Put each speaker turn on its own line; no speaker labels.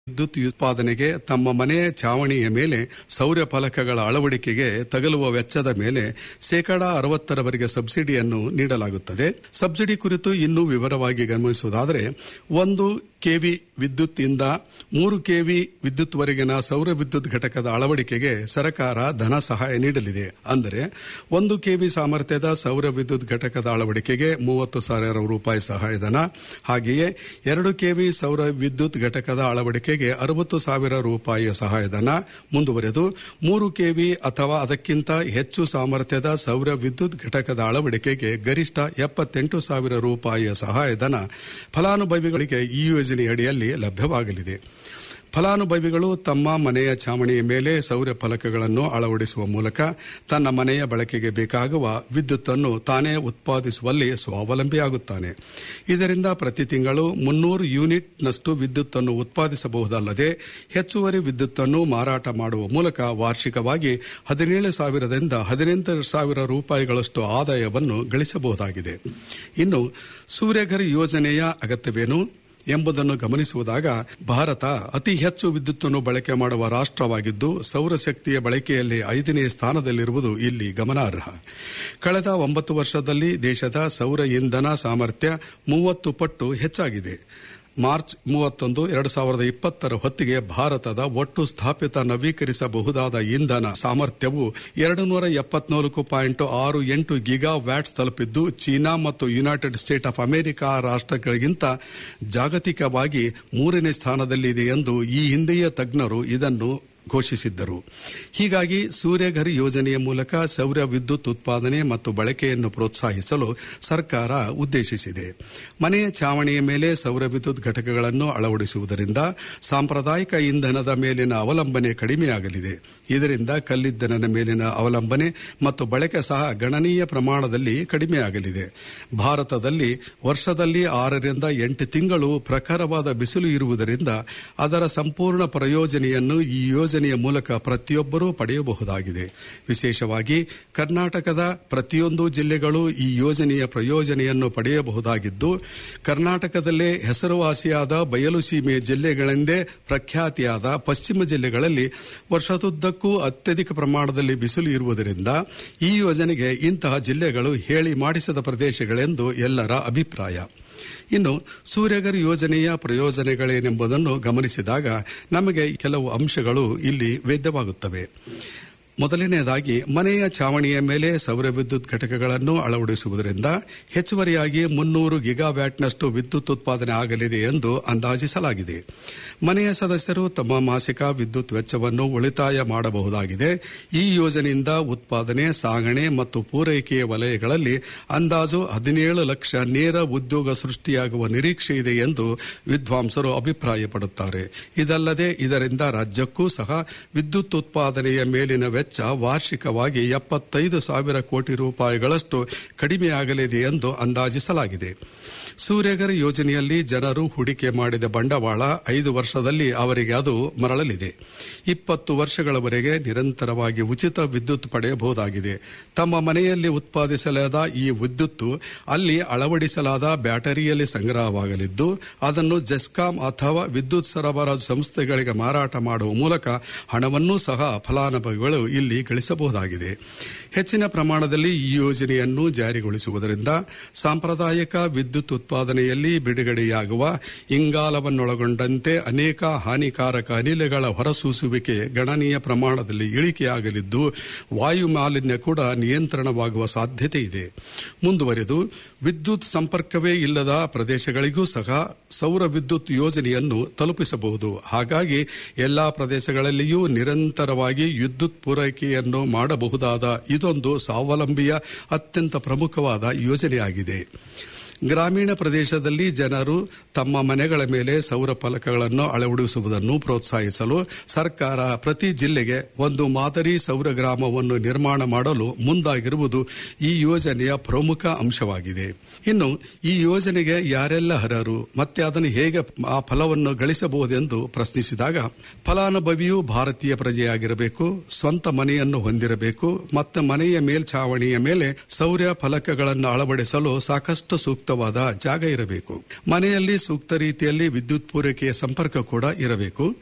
ವಿದ್ಯುತ್ ಉತ್ಪಾದನೆಗೆ ತಮ್ಮ ಮನೆಯ ಚಾವಣಿಯ ಮೇಲೆ ಸೌರ ಫಲಕಗಳ ಅಳವಡಿಕೆಗೆ ತಗಲುವ ವೆಚ್ಚದ ಮೇಲೆ ಶೇಕಡಾ ಅರವತ್ತರವರೆಗೆ ಸಬ್ಸಿಡಿಯನ್ನು ನೀಡಲಾಗುತ್ತದೆ ಸಬ್ಸಿಡಿ ಕುರಿತು ಇನ್ನೂ ವಿವರವಾಗಿ ಗಮನಿಸುವುದಾದರೆ ಒಂದು ಕೆವಿ ವಿದ್ಯುತ್ ಇಂದ ಮೂರು ಕೆವಿ ವಿದ್ಯುತ್ ವರೆಗಿನ ಸೌರ ವಿದ್ಯುತ್ ಘಟಕದ ಅಳವಡಿಕೆಗೆ ಸರ್ಕಾರ ಧನ ಸಹಾಯ ನೀಡಲಿದೆ ಅಂದರೆ ಒಂದು ಕೆವಿ ಸಾಮರ್ಥ್ಯದ ಸೌರ ವಿದ್ಯುತ್ ಘಟಕದ ಅಳವಡಿಕೆಗೆ ಮೂವತ್ತು ಸಾವಿರ ರೂಪಾಯಿ ಸಹಾಯಧನ ಹಾಗೆಯೇ ಎರಡು ಕೆವಿ ಸೌರ ವಿದ್ಯುತ್ ಘಟಕದ ಅಳವಡಿಕೆಗೆ ಅರವತ್ತು ಸಾವಿರ ರೂಪಾಯಿಯ ಸಹಾಯಧನ ಮುಂದುವರೆದು ಮೂರು ಕೆವಿ ಅಥವಾ ಅದಕ್ಕಿಂತ ಹೆಚ್ಚು ಸಾಮರ್ಥ್ಯದ ಸೌರ ವಿದ್ಯುತ್ ಘಟಕದ ಅಳವಡಿಕೆಗೆ ಗರಿಷ್ಠ ಎಪ್ಪತ್ತೆಂಟು ಸಾವಿರ ರೂಪಾಯಿಯ ಸಹಾಯಧನ ಫಲಾನುಭವಿಗಳಿಗೆ ಈ ಯೋಜನೆಯಡಿಯಲ್ಲಿ ಲಭ್ಯವಾಗಲಿದೆ ಫಲಾನುಭವಿಗಳು ತಮ್ಮ ಮನೆಯ ಚಾವಣಿಯ ಮೇಲೆ ಸೌರ ಫಲಕಗಳನ್ನು ಅಳವಡಿಸುವ ಮೂಲಕ ತನ್ನ ಮನೆಯ ಬಳಕೆಗೆ ಬೇಕಾಗುವ ವಿದ್ಯುತ್ತನ್ನು ತಾನೇ ಉತ್ಪಾದಿಸುವಲ್ಲಿ ಸ್ವಾವಲಂಬಿಯಾಗುತ್ತಾನೆ ಇದರಿಂದ ಪ್ರತಿ ತಿಂಗಳು ಮುನ್ನೂರು ಯೂನಿಟ್ನಷ್ಟು ವಿದ್ಯುತ್ತನ್ನು ಉತ್ಪಾದಿಸಬಹುದಲ್ಲದೆ ಹೆಚ್ಚುವರಿ ವಿದ್ಯುತ್ತನ್ನು ಮಾರಾಟ ಮಾಡುವ ಮೂಲಕ ವಾರ್ಷಿಕವಾಗಿ ಹದಿನೇಳು ಸಾವಿರದಿಂದ ಹದಿನೆಂಟು ಸಾವಿರ ರೂಪಾಯಿಗಳಷ್ಟು ಆದಾಯವನ್ನು ಗಳಿಸಬಹುದಾಗಿದೆ ಇನ್ನು ಸೂರ್ಯಘರ್ ಯೋಜನೆಯ ಅಗತ್ಯವೇನು ಎಂಬುದನ್ನು ಗಮನಿಸುವುದಾಗ ಭಾರತ ಅತಿ ಹೆಚ್ಚು ವಿದ್ಯುತ್ತನ್ನು ಬಳಕೆ ಮಾಡುವ ರಾಷ್ಟ್ರವಾಗಿದ್ದು ಸೌರಶಕ್ತಿಯ ಬಳಕೆಯಲ್ಲಿ ಐದನೇ ಸ್ಥಾನದಲ್ಲಿರುವುದು ಇಲ್ಲಿ ಗಮನಾರ್ಹ ಕಳೆದ ಒಂಬತ್ತು ವರ್ಷದಲ್ಲಿ ದೇಶದ ಸೌರ ಇಂಧನ ಸಾಮರ್ಥ್ಯ ಮೂವತ್ತು ಪಟ್ಟು ಹೆಚ್ಚಾಗಿದೆ ಮಾರ್ಚ್ ಮೂವತ್ತೊಂದು ಎರಡು ಸಾವಿರದ ಇಪ್ಪತ್ತರ ಹೊತ್ತಿಗೆ ಭಾರತದ ಒಟ್ಟು ಸ್ಥಾಪಿತ ನವೀಕರಿಸಬಹುದಾದ ಇಂಧನ ಸಾಮರ್ಥ್ಯವು ಎರಡು ನೂರ ಎಪ್ಪತ್ನಾಲ್ಕು ಪಾಯಿಂಟ್ ಆರು ಎಂಟು ಗಿಗಾ ವ್ಯಾಟ್ಸ್ ತಲುಪಿದ್ದು ಚೀನಾ ಮತ್ತು ಯುನೈಟೆಡ್ ಸ್ಟೇಟ್ ಆಫ್ ಅಮೆರಿಕ ರಾಷ್ಟ್ರಗಳಿಗಿಂತ ಜಾಗತಿಕವಾಗಿ ಮೂರನೇ ಸ್ಥಾನದಲ್ಲಿದೆ ಎಂದು ಈ ಹಿಂದೆಯೇ ತಜ್ಞರು ಇದನ್ನು ಘೋಷಿಸಿದ್ದರು ಹೀಗಾಗಿ ಸೂರ್ಯಘರ್ ಯೋಜನೆಯ ಮೂಲಕ ಸೌರ ವಿದ್ಯುತ್ ಉತ್ಪಾದನೆ ಮತ್ತು ಬಳಕೆಯನ್ನು ಪ್ರೋತ್ಸಾಹಿಸಲು ಸರ್ಕಾರ ಉದ್ದೇಶಿಸಿದೆ ಮನೆಯ ಚಾವಣಿಯ ಮೇಲೆ ಸೌರ ವಿದ್ಯುತ್ ಘಟಕಗಳನ್ನು ಅಳವಡಿಸುವುದರಿಂದ ಸಾಂಪ್ರದಾಯಿಕ ಇಂಧನದ ಮೇಲಿನ ಅವಲಂಬನೆ ಕಡಿಮೆಯಾಗಲಿದೆ ಇದರಿಂದ ಕಲ್ಲಿದ್ದಲಿನ ಮೇಲಿನ ಅವಲಂಬನೆ ಮತ್ತು ಬಳಕೆ ಸಹ ಗಣನೀಯ ಪ್ರಮಾಣದಲ್ಲಿ ಕಡಿಮೆಯಾಗಲಿದೆ ಭಾರತದಲ್ಲಿ ವರ್ಷದಲ್ಲಿ ಆರರಿಂದ ಎಂಟು ತಿಂಗಳು ಪ್ರಖರವಾದ ಬಿಸಿಲು ಇರುವುದರಿಂದ ಅದರ ಸಂಪೂರ್ಣ ಪ್ರಯೋಜನೆಯನ್ನು ಈ ಯೋಜನೆಯ ಮೂಲಕ ಪ್ರತಿಯೊಬ್ಬರೂ ಪಡೆಯಬಹುದಾಗಿದೆ ವಿಶೇಷವಾಗಿ ಕರ್ನಾಟಕದ ಪ್ರತಿಯೊಂದು ಜಿಲ್ಲೆಗಳು ಈ ಯೋಜನೆಯ ಪ್ರಯೋಜನೆಯನ್ನು ಪಡೆಯಬಹುದಾಗಿದ್ದು ಕರ್ನಾಟಕದಲ್ಲೇ ಹೆಸರುವಾಸಿಯಾದ ಬಯಲು ಸೀಮೆ ಜಿಲ್ಲೆಗಳೆಂದೇ ಪ್ರಖ್ಯಾತಿಯಾದ ಪಶ್ಚಿಮ ಜಿಲ್ಲೆಗಳಲ್ಲಿ ವರ್ಷದುದ್ದಕ್ಕೂ ಅತ್ಯಧಿಕ ಪ್ರಮಾಣದಲ್ಲಿ ಬಿಸಿಲು ಇರುವುದರಿಂದ ಈ ಯೋಜನೆಗೆ ಇಂತಹ ಜಿಲ್ಲೆಗಳು ಹೇಳಿ ಮಾಡಿಸದ ಪ್ರದೇಶಗಳೆಂದು ಎಲ್ಲರ ಅಭಿಪ್ರಾಯ ಇನ್ನು ಸೂರ್ಯಗರ್ ಯೋಜನೆಯ ಪ್ರಯೋಜನಗಳೇನೆಂಬುದನ್ನು ಗಮನಿಸಿದಾಗ ನಮಗೆ ಕೆಲವು ಅಂಶಗಳು ಇಲ್ಲಿ ವೇದ್ಯವಾಗುತ್ತವೆ ಮೊದಲನೆಯದಾಗಿ ಮನೆಯ ಚಾವಣಿಯ ಮೇಲೆ ಸೌರ ವಿದ್ಯುತ್ ಘಟಕಗಳನ್ನು ಅಳವಡಿಸುವುದರಿಂದ ಹೆಚ್ಚುವರಿಯಾಗಿ ಮುನ್ನೂರು ಗಿಗಾವ್ಯಾಟ್ನಷ್ಟು ವಿದ್ಯುತ್ ಉತ್ಪಾದನೆ ಆಗಲಿದೆ ಎಂದು ಅಂದಾಜಿಸಲಾಗಿದೆ ಮನೆಯ ಸದಸ್ಯರು ತಮ್ಮ ಮಾಸಿಕ ವಿದ್ಯುತ್ ವೆಚ್ಚವನ್ನು ಉಳಿತಾಯ ಮಾಡಬಹುದಾಗಿದೆ ಈ ಯೋಜನೆಯಿಂದ ಉತ್ಪಾದನೆ ಸಾಗಣೆ ಮತ್ತು ಪೂರೈಕೆಯ ವಲಯಗಳಲ್ಲಿ ಅಂದಾಜು ಹದಿನೇಳು ಲಕ್ಷ ನೇರ ಉದ್ಯೋಗ ಸೃಷ್ಟಿಯಾಗುವ ನಿರೀಕ್ಷೆ ಇದೆ ಎಂದು ವಿದ್ವಾಂಸರು ಅಭಿಪ್ರಾಯಪಡುತ್ತಾರೆ ಇದಲ್ಲದೆ ಇದರಿಂದ ರಾಜ್ಯಕ್ಕೂ ಸಹ ವಿದ್ಯುತ್ ಉತ್ಪಾದನೆಯ ಮೇಲಿನ ವೆಚ್ಚ ವಾರ್ಷಿಕವಾಗಿ ಎಪ್ಪತ್ತೈದು ಸಾವಿರ ಕೋಟಿ ರೂಪಾಯಿಗಳಷ್ಟು ಕಡಿಮೆಯಾಗಲಿದೆ ಎಂದು ಅಂದಾಜಿಸಲಾಗಿದೆ ಸೂರ್ಯಗರ್ ಯೋಜನೆಯಲ್ಲಿ ಜನರು ಹೂಡಿಕೆ ಮಾಡಿದ ಬಂಡವಾಳ ಐದು ವರ್ಷದಲ್ಲಿ ಅವರಿಗೆ ಅದು ಮರಳಲಿದೆ ಇಪ್ಪತ್ತು ವರ್ಷಗಳವರೆಗೆ ನಿರಂತರವಾಗಿ ಉಚಿತ ವಿದ್ಯುತ್ ಪಡೆಯಬಹುದಾಗಿದೆ ತಮ್ಮ ಮನೆಯಲ್ಲಿ ಉತ್ಪಾದಿಸಲಾದ ಈ ವಿದ್ಯುತ್ತು ಅಲ್ಲಿ ಅಳವಡಿಸಲಾದ ಬ್ಯಾಟರಿಯಲ್ಲಿ ಸಂಗ್ರಹವಾಗಲಿದ್ದು ಅದನ್ನು ಜೆಸ್ಕಾಂ ಅಥವಾ ವಿದ್ಯುತ್ ಸರಬರಾಜು ಸಂಸ್ಥೆಗಳಿಗೆ ಮಾರಾಟ ಮಾಡುವ ಮೂಲಕ ಹಣವನ್ನೂ ಸಹ ಫಲಾನುಭವಿಗಳು ಇಲ್ಲಿ ಗಳಿಸಬಹುದಾಗಿದೆ ಹೆಚ್ಚಿನ ಪ್ರಮಾಣದಲ್ಲಿ ಈ ಯೋಜನೆಯನ್ನು ಜಾರಿಗೊಳಿಸುವುದರಿಂದ ಸಾಂಪ್ರದಾಯಿಕ ವಿದ್ಯುತ್ ಉತ್ಪಾದನೆಯಲ್ಲಿ ಬಿಡುಗಡೆಯಾಗುವ ಇಂಗಾಲವನ್ನೊಳಗೊಂಡಂತೆ ಅನೇಕ ಹಾನಿಕಾರಕ ಅನಿಲಗಳ ಹೊರಸೂಸುವಿಕೆ ಗಣನೀಯ ಪ್ರಮಾಣದಲ್ಲಿ ಇಳಿಕೆಯಾಗಲಿದ್ದು ವಾಯು ಮಾಲಿನ್ಯ ಕೂಡ ನಿಯಂತ್ರಣವಾಗುವ ಸಾಧ್ಯತೆ ಇದೆ ಮುಂದುವರೆದು ವಿದ್ಯುತ್ ಸಂಪರ್ಕವೇ ಇಲ್ಲದ ಪ್ರದೇಶಗಳಿಗೂ ಸಹ ಸೌರ ವಿದ್ಯುತ್ ಯೋಜನೆಯನ್ನು ತಲುಪಿಸಬಹುದು ಹಾಗಾಗಿ ಎಲ್ಲಾ ಪ್ರದೇಶಗಳಲ್ಲಿಯೂ ನಿರಂತರವಾಗಿ ವಿದ್ಯುತ್ ಪೂರೈಕೆಯನ್ನು ಮಾಡಬಹುದಾದ ಇದೊಂದು ಸ್ವಾವಲಂಬಿಯ ಅತ್ಯಂತ ಪ್ರಮುಖವಾದ ಯೋಜನೆಯಾಗಿದೆ ಗ್ರಾಮೀಣ ಪ್ರದೇಶದಲ್ಲಿ ಜನರು ತಮ್ಮ ಮನೆಗಳ ಮೇಲೆ ಸೌರ ಫಲಕಗಳನ್ನು ಅಳವಡಿಸುವುದನ್ನು ಪ್ರೋತ್ಸಾಹಿಸಲು ಸರ್ಕಾರ ಪ್ರತಿ ಜಿಲ್ಲೆಗೆ ಒಂದು ಮಾದರಿ ಸೌರ ಗ್ರಾಮವನ್ನು ನಿರ್ಮಾಣ ಮಾಡಲು ಮುಂದಾಗಿರುವುದು ಈ ಯೋಜನೆಯ ಪ್ರಮುಖ ಅಂಶವಾಗಿದೆ ಇನ್ನು ಈ ಯೋಜನೆಗೆ ಯಾರೆಲ್ಲ ಅರ್ಹರು ಮತ್ತೆ ಅದನ್ನು ಹೇಗೆ ಆ ಫಲವನ್ನು ಗಳಿಸಬಹುದೆಂದು ಪ್ರಶ್ನಿಸಿದಾಗ ಫಲಾನುಭವಿಯು ಭಾರತೀಯ ಪ್ರಜೆಯಾಗಿರಬೇಕು ಸ್ವಂತ ಮನೆಯನ್ನು ಹೊಂದಿರಬೇಕು ಮತ್ತು ಮನೆಯ ಮೇಲ್ಛಾವಣಿಯ ಮೇಲೆ ಸೌರ ಫಲಕಗಳನ್ನು ಅಳವಡಿಸಲು ಸಾಕಷ್ಟು ಸೂಕ್ತ ಸೂಕ್ತವಾದ ಜಾಗ ಇರಬೇಕು ಮನೆಯಲ್ಲಿ ಸೂಕ್ತ ರೀತಿಯಲ್ಲಿ ವಿದ್ಯುತ್ ಪೂರೈಕೆಯ ಸಂಪರ್ಕ ಕೂಡ ಇರಬೇಕು